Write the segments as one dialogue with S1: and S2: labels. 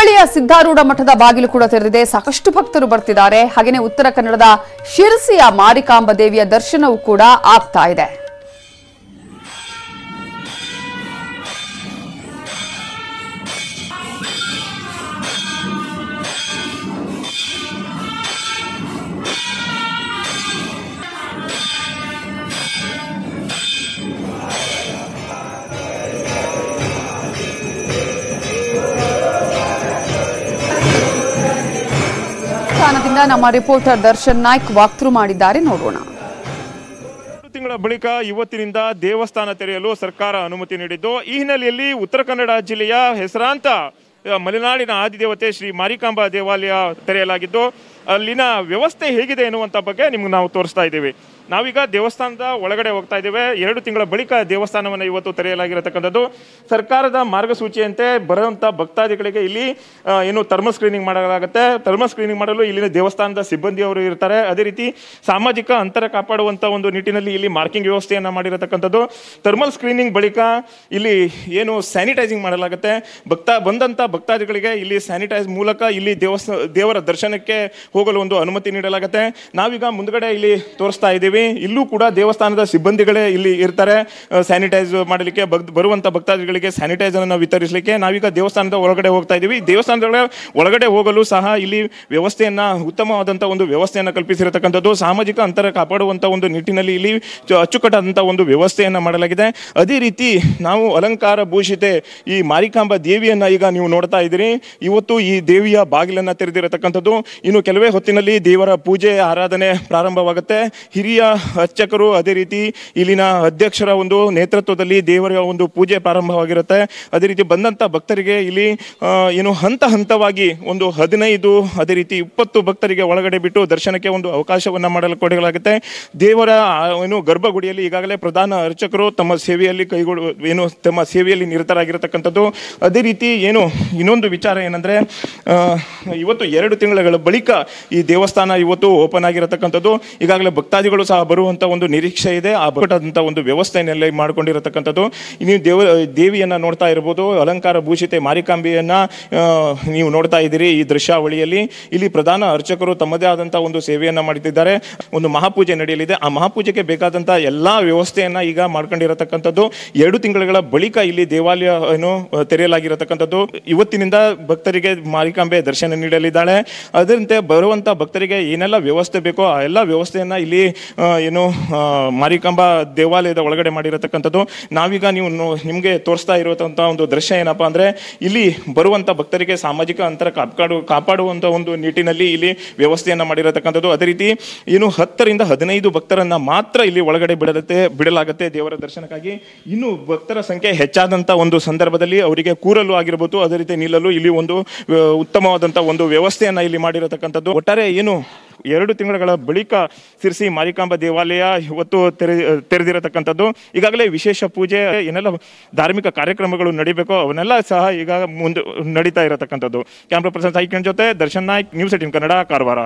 S1: ಹುಬ್ಬಳ್ಳಿಯ ಸಿದ್ಧಾರೂಢ ಮಠದ ಬಾಗಿಲು ಕೂಡ ತೆರೆದಿದೆ ಸಾಕಷ್ಟು ಭಕ್ತರು ಬರ್ತಿದ್ದಾರೆ ಹಾಗೆಯೇ ಉತ್ತರ ಕನ್ನಡದ ಶಿರಸಿಯ ಮಾರಿಕಾಂಬ ದೇವಿಯ ದರ್ಶನವೂ ಕೂಡ ಆಗ್ತಾ ಇದೆ ಸ್ಥಾನದಿಂದ ನಮ್ಮ ರಿಪೋರ್ಟರ್ ದರ್ಶನ್ ನಾಯ್ಕ್ ವಾಕ್ಥ್ರೂ ಮಾಡಿದ್ದಾರೆ ನೋಡೋಣ
S2: ಎರಡು ತಿಂಗಳ ಬಳಿಕ ಇವತ್ತಿನಿಂದ ದೇವಸ್ಥಾನ ತೆರೆಯಲು ಸರ್ಕಾರ ಅನುಮತಿ ನೀಡಿದ್ದು ಈ ಹಿನ್ನೆಲೆಯಲ್ಲಿ ಉತ್ತರ ಕನ್ನಡ ಜಿಲ್ಲೆಯ ಹೆಸರಾಂತ ಆ, ಮಲೆನಾಡಿನ ಆದಿದೇವತೆ ಶ್ರೀ ಮಾರಿಕಾಂಬಾ ದೇವಾಲಯ ತೆರೆಯಲಾಗಿದ್ದು ಅಲ್ಲಿನ ವ್ಯವಸ್ಥೆ ಹೇಗಿದೆ ಎನ್ನುವಂಥ ಬಗ್ಗೆ ನಿಮ್ಗೆ ನಾವು ತೋರಿಸ್ತಾ ಇದ್ದೀವಿ ನಾವೀಗ ದೇವಸ್ಥಾನದ ಒಳಗಡೆ ಹೋಗ್ತಾ ಇದ್ದೇವೆ ಎರಡು ತಿಂಗಳ ಬಳಿಕ ದೇವಸ್ಥಾನವನ್ನು ಇವತ್ತು ತೆರೆಯಲಾಗಿರತಕ್ಕಂಥದ್ದು ಸರ್ಕಾರದ ಮಾರ್ಗಸೂಚಿಯಂತೆ ಬರುವಂಥ ಭಕ್ತಾದಿಗಳಿಗೆ ಇಲ್ಲಿ ಆ, ಏನು ಥರ್ಮಲ್ ಸ್ಕ್ರೀನಿಂಗ್ ಮಾಡಲಾಗುತ್ತೆ ಥರ್ಮಲ್ ಸ್ಕ್ರೀನಿಂಗ್ ಮಾಡಲು ಇಲ್ಲಿನ ದೇವಸ್ಥಾನದ ಸಿಬ್ಬಂದಿಯವರು ಇರ್ತಾರೆ ಅದೇ ರೀತಿ ಸಾಮಾಜಿಕ ಅಂತರ ಕಾಪಾಡುವಂಥ ಒಂದು ನಿಟ್ಟಿನಲ್ಲಿ ಇಲ್ಲಿ ಮಾರ್ಕಿಂಗ್ ವ್ಯವಸ್ಥೆಯನ್ನು ಮಾಡಿರತಕ್ಕಂಥದ್ದು ಥರ್ಮಲ್ ಸ್ಕ್ರೀನಿಂಗ್ ಬಳಿಕ ಇಲ್ಲಿ ಏನು ಸ್ಯಾನಿಟೈಸಿಂಗ್ ಮಾಡಲಾಗುತ್ತೆ ಭಕ್ತ ಬಂದಂಥ ಭಕ್ತಾದಿಗಳಿಗೆ ಇಲ್ಲಿ ಸ್ಯಾನಿಟೈಸ್ ಮೂಲಕ ಇಲ್ಲಿ ದೇವಸ್ಥಾನ ದೇವರ ದರ್ಶನಕ್ಕೆ ಹೋಗಲು ಒಂದು ಅನುಮತಿ ನೀಡಲಾಗುತ್ತೆ ನಾವೀಗ ಮುಂದ್ಗಡೆ ಇಲ್ಲಿ ತೋರಿಸ್ತಾ ಇದ್ದೀವಿ ಇಲ್ಲೂ ಕೂಡ ದೇವಸ್ಥಾನದ ಸಿಬ್ಬಂದಿಗಳೇ ಇಲ್ಲಿ ಇರ್ತಾರೆ ಸ್ಯಾನಿಟೈಸ್ ಮಾಡಲಿಕ್ಕೆ ಭಕ್ ಬರುವಂಥ ಭಕ್ತಾದಿಗಳಿಗೆ ಸ್ಯಾನಿಟೈಸರ್ ಅನ್ನು ವಿತರಿಸಲಿಕ್ಕೆ ನಾವೀಗ ದೇವಸ್ಥಾನದ ಒಳಗಡೆ ಹೋಗ್ತಾ ಇದ್ದೀವಿ ದೇವಸ್ಥಾನದ ಒಳಗಡೆ ಹೋಗಲು ಸಹ ಇಲ್ಲಿ ವ್ಯವಸ್ಥೆಯನ್ನ ಉತ್ತಮವಾದಂಥ ಒಂದು ವ್ಯವಸ್ಥೆಯನ್ನು ಕಲ್ಪಿಸಿರತಕ್ಕಂಥದ್ದು ಸಾಮಾಜಿಕ ಅಂತರ ಕಾಪಾಡುವಂಥ ಒಂದು ನಿಟ್ಟಿನಲ್ಲಿ ಇಲ್ಲಿ ಚ- ಅಚ್ಚುಕಟ್ಟಾದಂಥ ಒಂದು ವ್ಯವಸ್ಥೆಯನ್ನು ಮಾಡಲಾಗಿದೆ ಅದೇ ರೀತಿ ನಾವು ಅಲಂಕಾರ ಭೂಷಿತೆ ಈ ಮಾರಿಕಾಂಬ ದೇವಿಯನ್ನ ಈಗ ನೀವು ನೋಡ್ತಾ ಇದ್ದೀರಿ ಇವತ್ತು ಈ ದೇವಿಯ ಬಾಗಿಲನ್ನ ತೆರೆದಿರತಕ್ಕಂಥದ್ದು ಇನ್ನು ಕೆಲವೇ ಹೊತ್ತಿನಲ್ಲಿ ದೇವರ ಪೂಜೆ ಆರಾಧನೆ ಪ್ರಾರಂಭವಾಗುತ್ತೆ ಹಿರಿಯ ಅರ್ಚಕರು ಅದೇ ರೀತಿ ಇಲ್ಲಿನ ಅಧ್ಯಕ್ಷರ ಒಂದು ನೇತೃತ್ವದಲ್ಲಿ ದೇವರ ಒಂದು ಪೂಜೆ ಪ್ರಾರಂಭವಾಗಿರುತ್ತೆ ಅದೇ ರೀತಿ ಬಂದಂಥ ಭಕ್ತರಿಗೆ ಇಲ್ಲಿ ಆ, ಏನು ಹಂತ ಹಂತವಾಗಿ ಒಂದು ಹದಿನೈದು ಅದೇ ರೀತಿ ಇಪ್ಪತ್ತು ಭಕ್ತರಿಗೆ ಒಳಗಡೆ ಬಿಟ್ಟು ದರ್ಶನಕ್ಕೆ ಒಂದು ಅವಕಾಶವನ್ನ ಮಾಡಲು ಕೊಡಲಾಗುತ್ತೆ ದೇವರ ಆ, ಏನು ಗರ್ಭಗುಡಿಯಲ್ಲಿ ಈಗಾಗಲೇ ಪ್ರಧಾನ ಅರ್ಚಕರು ತಮ್ಮ ಸೇವೆಯಲ್ಲಿ ಕೈಗೊಳ್ಳು ಏನು ತಮ್ಮ ಸೇವೆಯಲ್ಲಿ ನಿರತರಾಗಿರತಕ್ಕಂಥದ್ದು ಅದೇ ರೀತಿ ಏನು ಇನ್ನೊಂದು ವಿಚಾರ ಏನಂದ್ರೆ ಆ, ಇವತ್ತು ಎರಡು ತಿಂಗಳ ಬಳಿಕ ಈ ದೇವಸ್ಥಾನ ಇವತ್ತು ಓಪನ್ ಆಗಿರತಕ್ಕಂಥದ್ದು ಈಗಾಗಲೇ ಭಕ್ತಾದಿಗಳು ಸಹ ಬರುವಂತ ಒಂದು ನಿರೀಕ್ಷೆ ಇದೆ ಆ ಬಟ್ಟಂತ ಒಂದು ವ್ಯವಸ್ಥೆಯನ್ನೆಲ್ಲ ಮಾಡಿಕೊಂಡಿರತಕ್ಕಂಥದ್ದು ನೀವು ದೇವ ದೇವಿಯನ್ನ ನೋಡ್ತಾ ಇರ್ಬೋದು ಅಲಂಕಾರ ಭೂಷಿತೆ ಮಾರಿಕಾಂಬೆಯನ್ನ ಆ, ನೀವು ನೋಡ್ತಾ ಇದ್ದೀರಿ ಈ ದೃಶ್ಯಾವಳಿಯಲ್ಲಿ ಇಲ್ಲಿ ಪ್ರಧಾನ ಅರ್ಚಕರು ತಮ್ಮದೇ ಆದಂತಹ ಒಂದು ಸೇವೆಯನ್ನ ಮಾಡುತ್ತಿದ್ದಾರೆ ಒಂದು ಮಹಾಪೂಜೆ ನಡೆಯಲಿದೆ ಆ ಮಹಾಪೂಜೆಗೆ ಬೇಕಾದಂತ ಎಲ್ಲಾ ವ್ಯವಸ್ಥೆಯನ್ನ ಈಗ ಮಾಡ್ಕೊಂಡಿರತಕ್ಕಂಥದ್ದು ಎರಡು ತಿಂಗಳ ಬಳಿಕ ಇಲ್ಲಿ ದೇವಾಲಯ ಏನು ಆ, ತೆರೆಯಲಾಗಿರತಕ್ಕಂಥದ್ದು ಇವತ್ತಿನಿಂದ ಭಕ್ತರಿಗೆ ಮಾರಿಕಾಂಬೆ ದರ್ಶನ ನೀಡಲಿದ್ದಾಳೆ ಅದರಂತೆ ಬರುವಂತ ಭಕ್ತರಿಗೆ ಏನೆಲ್ಲ ವ್ಯವಸ್ಥೆ ಬೇಕೋ ಆ ಎಲ್ಲ ವ್ಯವಸ್ಥೆಯನ್ನ ಇಲ್ಲಿ ಆ, ಏನು ಆ, ಮಾರಿಕಾಂಬಾ ದೇವಾಲಯದ ಒಳಗಡೆ ಮಾಡಿರತಕ್ಕಂಥದ್ದು ನಾವೀಗ ನೀವು ನೋ- ನಿಮ್ಗೆ ತೋರಿಸ್ತಾ ಇರುವಂತ ಒಂದು ದೃಶ್ಯ ಏನಪ್ಪಾ ಅಂದ್ರೆ ಇಲ್ಲಿ ಬರುವಂತ ಭಕ್ತರಿಗೆ ಸಾಮಾಜಿಕ ಅಂತರ ಕಾಪಾಡು ಕಾಪಾಡುವಂತ ಒಂದು ನಿಟ್ಟಿನಲ್ಲಿ ಇಲ್ಲಿ ವ್ಯವಸ್ಥೆಯನ್ನ ಮಾಡಿರತಕ್ಕಂಥದ್ದು ಅದೇ ರೀತಿ ಏನು ಹತ್ತರಿಂದ ಹದಿನೈದು ಭಕ್ತರನ್ನ ಮಾತ್ರ ಇಲ್ಲಿ ಒಳಗಡೆ ಬಿಡಲತ್ತೆ ಬಿಡಲಾಗುತ್ತೆ ದೇವರ ದರ್ಶನಕ್ಕಾಗಿ ಇನ್ನು ಭಕ್ತರ ಸಂಖ್ಯೆ ಹೆಚ್ಚಾದಂತ ಒಂದು ಸಂದರ್ಭದಲ್ಲಿ ಅವರಿಗೆ ಕೂರಲು ಆಗಿರ್ಬೋದು ಅದೇ ರೀತಿ ನಿಲ್ಲಲು ಇಲ್ಲಿ ಒಂದು ಆ, ಉತ್ತಮವಾದಂತ ಒಂದು ವ್ಯವಸ್ಥೆಯನ್ನ ಇಲ್ಲಿ ಮಾಡಿರತಕ್ಕಂಥದ್ದು ಒಟ್ಟಾರೆ ಏನು ಎರಡು ತಿಂಗಳ ಬಳಿಕ ಸಿರ್ಸಿ ಮಾರಿಕಾಂಬ ದೇವಾಲಯ ಇವತ್ತು ತೆರೆ ತೆರೆದಿರತಕ್ಕಂಥದ್ದು ಈಗಾಗಲೇ ವಿಶೇಷ ಪೂಜೆ ಏನೆಲ್ಲ ಧಾರ್ಮಿಕ ಕಾರ್ಯಕ್ರಮಗಳು ನಡಿಬೇಕೋ ಅವನ್ನೆಲ್ಲ ಸಹ ಈಗ ಮುಂದೆ ನಡೀತಾ ಇರತಕ್ಕಂಥದ್ದು ಕ್ಯಾಮ್ರಾ ಪರ್ಸನ್ ಸಾಯಿಕಣ್ ಜೊತೆ ದರ್ಶನ್ ನಾಯ್ಕ್ ನ್ಯೂಸ್ ಏಟಿನ್ ಕನ್ನಡ ಕಾರವಾರ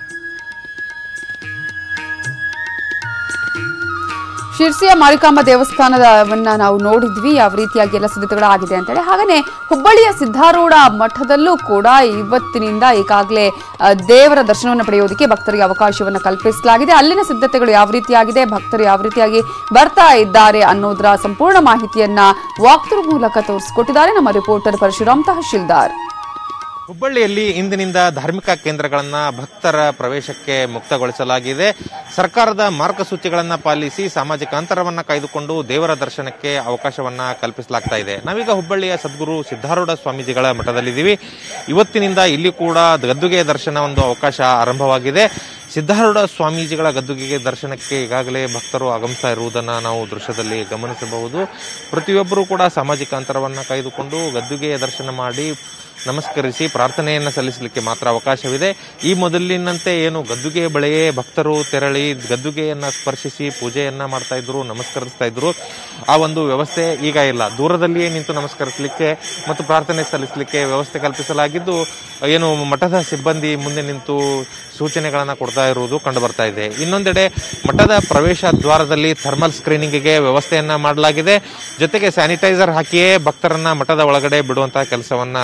S1: ಶಿರ್ಸಿಯ ಮಾರಿಕಾಂಬ ದೇವಸ್ಥಾನದವನ್ನ ನಾವು ನೋಡಿದ್ವಿ ಯಾವ ರೀತಿಯಾಗಿ ಎಲ್ಲ ಸಿದ್ಧತೆಗಳಾಗಿದೆ ಅಂತೇಳಿ ಹಾಗೇನೆ ಹುಬ್ಬಳ್ಳಿಯ ಸಿದ್ಧಾರೂಢ ಮಠದಲ್ಲೂ ಕೂಡ ಇವತ್ತಿನಿಂದ ಈಗಾಗಲೇ ಆ, ದೇವರ ದರ್ಶನವನ್ನು ಪಡೆಯೋದಕ್ಕೆ ಭಕ್ತರಿಗೆ ಅವಕಾಶವನ್ನು ಕಲ್ಪಿಸಲಾಗಿದೆ ಅಲ್ಲಿನ ಸಿದ್ಧತೆಗಳು ಯಾವ ರೀತಿಯಾಗಿದೆ ಭಕ್ತರು ಯಾವ ರೀತಿಯಾಗಿ ಬರ್ತಾ ಇದ್ದಾರೆ ಅನ್ನೋದರ ಸಂಪೂರ್ಣ ಮಾಹಿತಿಯನ್ನ ವಾಕ್ತೃ ಮೂಲಕ ತೋರಿಸಿಕೊಟ್ಟಿದ್ದಾರೆ ನಮ್ಮ ರಿಪೋರ್ಟರ್ ಪರಶುರಾಮ್ ತಹಶೀಲ್ದಾರ್
S3: ಹುಬ್ಬಳ್ಳಿಯಲ್ಲಿ ಇಂದಿನಿಂದ ಧಾರ್ಮಿಕ ಕೇಂದ್ರಗಳನ್ನ ಭಕ್ತರ ಪ್ರವೇಶಕ್ಕೆ ಮುಕ್ತಗೊಳಿಸಲಾಗಿದೆ ಸರ್ಕಾರದ ಮಾರ್ಗಸೂಚಿಗಳನ್ನ ಪಾಲಿಸಿ ಸಾಮಾಜಿಕ ಅಂತರವನ್ನ ಕಾಯ್ದುಕೊಂಡು ದೇವರ ದರ್ಶನಕ್ಕೆ ಅವಕಾಶವನ್ನ ಕಲ್ಪಿಸಲಾಗ್ತಾ ಇದೆ ನಾವೀಗ ಹುಬ್ಬಳ್ಳಿಯ ಸದ್ಗುರು ಸಿದ್ಧಾರೂಢ ಸ್ವಾಮೀಜಿಗಳ ಮಠದಲ್ಲಿದ್ದೀವಿ ಇವತ್ತಿನಿಂದ ಇಲ್ಲಿ ಕೂಡ ಗದ್ದುಗೆ ದರ್ಶನ ಒಂದು ಅವಕಾಶ ಆರಂಭವಾಗಿದೆ ಸಿದ್ಧಾರೂಢ ಸ್ವಾಮೀಜಿಗಳ ಗದ್ದುಗೆಗೆ ದರ್ಶನಕ್ಕೆ ಈಗಾಗಲೇ ಭಕ್ತರು ಆಗಮಿಸ್ತಾ ಇರುವುದನ್ನು ನಾವು ದೃಶ್ಯದಲ್ಲಿ ಗಮನಿಸಬಹುದು ಪ್ರತಿಯೊಬ್ಬರೂ ಕೂಡ ಸಾಮಾಜಿಕ ಅಂತರವನ್ನು ಕಾಯ್ದುಕೊಂಡು ಗದ್ದುಗೆಯ ದರ್ಶನ ಮಾಡಿ ನಮಸ್ಕರಿಸಿ ಪ್ರಾರ್ಥನೆಯನ್ನು ಸಲ್ಲಿಸಲಿಕ್ಕೆ ಮಾತ್ರ ಅವಕಾಶವಿದೆ ಈ ಮೊದಲಿನಂತೆ ಏನು ಗದ್ದುಗೆ ಬಳಿಯೇ ಭಕ್ತರು ತೆರಳಿ ಗದ್ದುಗೆಯನ್ನ ಸ್ಪರ್ಶಿಸಿ ಪೂಜೆಯನ್ನ ಮಾಡ್ತಾ ಇದ್ರು ನಮಸ್ಕರಿಸ್ತಾ ಇದ್ರು ಆ ಒಂದು ವ್ಯವಸ್ಥೆ ಈಗ ಇಲ್ಲ ದೂರದಲ್ಲಿಯೇ ನಿಂತು ನಮಸ್ಕರಿಸಲಿಕ್ಕೆ ಮತ್ತು ಪ್ರಾರ್ಥನೆ ಸಲ್ಲಿಸಲಿಕ್ಕೆ ವ್ಯವಸ್ಥೆ ಕಲ್ಪಿಸಲಾಗಿದ್ದು ಏನು ಮಠದ ಸಿಬ್ಬಂದಿ ಮುಂದೆ ನಿಂತು ಸೂಚನೆಗಳನ್ನು ಕೊಡ್ತಾ ಇರುವುದು ಕಂಡು ಬರ್ತಾ ಇದೆ ಇನ್ನೊಂದೆಡೆ ಮಠದ ಪ್ರವೇಶ ದ್ವಾರದಲ್ಲಿ ಥರ್ಮಲ್ ಸ್ಕ್ರೀನಿಂಗಿಗೆ ವ್ಯವಸ್ಥೆಯನ್ನ ಮಾಡಲಾಗಿದೆ ಜೊತೆಗೆ ಸ್ಯಾನಿಟೈಸರ್ ಹಾಕಿಯೇ ಭಕ್ತರನ್ನ ಮಠದ ಒಳಗಡೆ ಬಿಡುವಂತಹ ಕೆಲಸವನ್ನ ಸಿಬ್ಬಂದಿಯವರು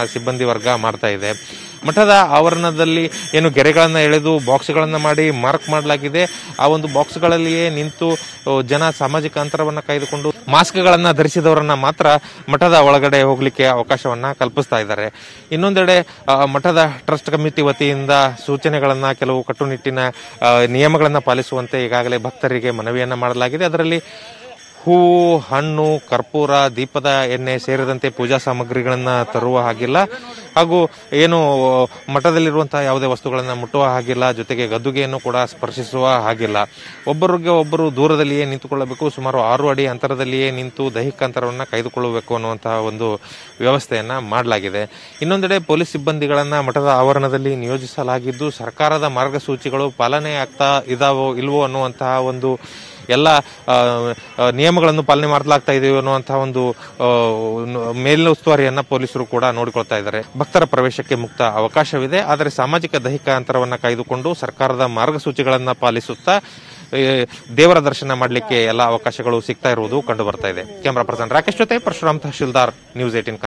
S3: ಸಿಬ್ಬಂದಿ ವರ್ಗ ಮಾಡ್ತಾ ಇದೆ ಮಠದ ಆವರಣದಲ್ಲಿ ಏನು ಗೆರೆಗಳನ್ನ ಎಳೆದು ಬಾಕ್ಸ್ಗಳನ್ನ ಮಾಡಿ ಮಾರ್ಕ್ ಮಾಡಲಾಗಿದೆ ಆ ಒಂದು ಬಾಕ್ಸ್ಗಳಲ್ಲಿಯೇ ನಿಂತು ಆ, ಜನ ಸಾಮಾಜಿಕ ಅಂತರವನ್ನ ಕಾಯ್ದುಕೊಂಡು ಮಾಸ್ಕ್ಗಳನ್ನ ಧರಿಸಿದವರನ್ನ ಮಾತ್ರ ಮಠದ ಒಳಗಡೆ ಹೋಗ್ಲಿಕ್ಕೆ ಅವಕಾಶವನ್ನ ಕಲ್ಪಿಸ್ತಾ ಇದ್ದಾರೆ ಇನ್ನೊಂದೆಡೆ ಆ, ಮಠದ ಟ್ರಸ್ಟ್ ಕಮಿಟಿ ವತಿಯಿಂದ ಸೂಚನೆಗಳನ್ನ ಕೆಲವು ಕಟ್ಟುನಿಟ್ಟಿನ ಆ, ನಿಯಮಗಳನ್ನ ಪಾಲಿಸುವಂತೆ ಈಗಾಗಲೇ ಭಕ್ತರಿಗೆ ಮನವಿಯನ್ನ ಮಾಡಲಾಗಿದೆ ಅದರಲ್ಲಿ ಹೂವು ಹಣ್ಣು ಕರ್ಪೂರ ದೀಪದ ಎಣ್ಣೆ ಸೇರಿದಂತೆ ಪೂಜಾ ಸಾಮಗ್ರಿಗಳನ್ನ ತರುವ ಹಾಗಿಲ್ಲ ಹಾಗೂ ಏನು ಮಠದಲ್ಲಿರುವಂತಹ ಯಾವುದೇ ವಸ್ತುಗಳನ್ನ ಮುಟ್ಟುವ ಹಾಗಿಲ್ಲ ಜೊತೆಗೆ ಗದ್ದುಗೆಯನ್ನು ಕೂಡ ಸ್ಪರ್ಶಿಸುವ ಹಾಗಿಲ್ಲ ಒಬ್ಬರಿಗೆ ಒಬ್ಬರು ದೂರದಲ್ಲಿಯೇ ನಿಂತುಕೊಳ್ಳಬೇಕು ಸುಮಾರು ಆರು ಅಡಿ ಅಂತರದಲ್ಲಿಯೇ ನಿಂತು ದೈಹಿಕ ಅಂತರವನ್ನ ಕಾಯ್ದುಕೊಳ್ಳಬೇಕು ಅನ್ನುವಂತಹ ಒಂದು ವ್ಯವಸ್ಥೆಯನ್ನ ಮಾಡಲಾಗಿದೆ ಇನ್ನೊಂದೆಡೆ ಪೊಲೀಸ್ ಸಿಬ್ಬಂದಿಗಳನ್ನ ಮಠದ ಆವರಣದಲ್ಲಿ ನಿಯೋಜಿಸಲಾಗಿದ್ದು ಸರ್ಕಾರದ ಮಾರ್ಗಸೂಚಿಗಳು ಪಾಲನೆ ಆಗ್ತಾ ಇದಾವೋ ಇಲ್ವೋ ಅನ್ನುವಂತಹ ಒಂದು ಎಲ್ಲ ಆ, ಆ, ನಿಯಮಗಳನ್ನು ಪಾಲನೆ ಮಾಡಲಾಗ್ತಾ ಇದೆಯೋ ಅನ್ನುವಂತಹ ಒಂದು ಆ, ನ- ಮೇಲುಸ್ತುವಾರಿಯನ್ನ ಪೊಲೀಸರು ಕೂಡ ನೋಡಿಕೊಳ್ತಾ ಇದ್ದಾರೆ ಭಕ್ತರ ಪ್ರವೇಶಕ್ಕೆ ಮುಕ್ತ ಅವಕಾಶವಿದೆ ಆದರೆ ಸಾಮಾಜಿಕ ದೈಹಿಕ ಅಂತರವನ್ನ ಕಾಯ್ದುಕೊಂಡು ಸರ್ಕಾರದ ಮಾರ್ಗಸೂಚಿಗಳನ್ನ ಪಾಲಿಸುತ್ತಾ ಆ, ದೇವರ ದರ್ಶನ ಮಾಡಲಿಕ್ಕೆ ಎಲ್ಲ ಅವಕಾಶಗಳು ಸಿಗ್ತಾ ಇರುವುದು ಕಂಡು ಬರ್ತಾ ಇದೆ ಕ್ಯಾಮರಾ ಪರ್ಸನ್ ರಾಕೇಶ್ ಜೊತೆ ಪರಶುರಾಮ್ ತಹಶೀಲ್ದಾರ್ ನ್ಯೂಸ್ ಏಟಿನ್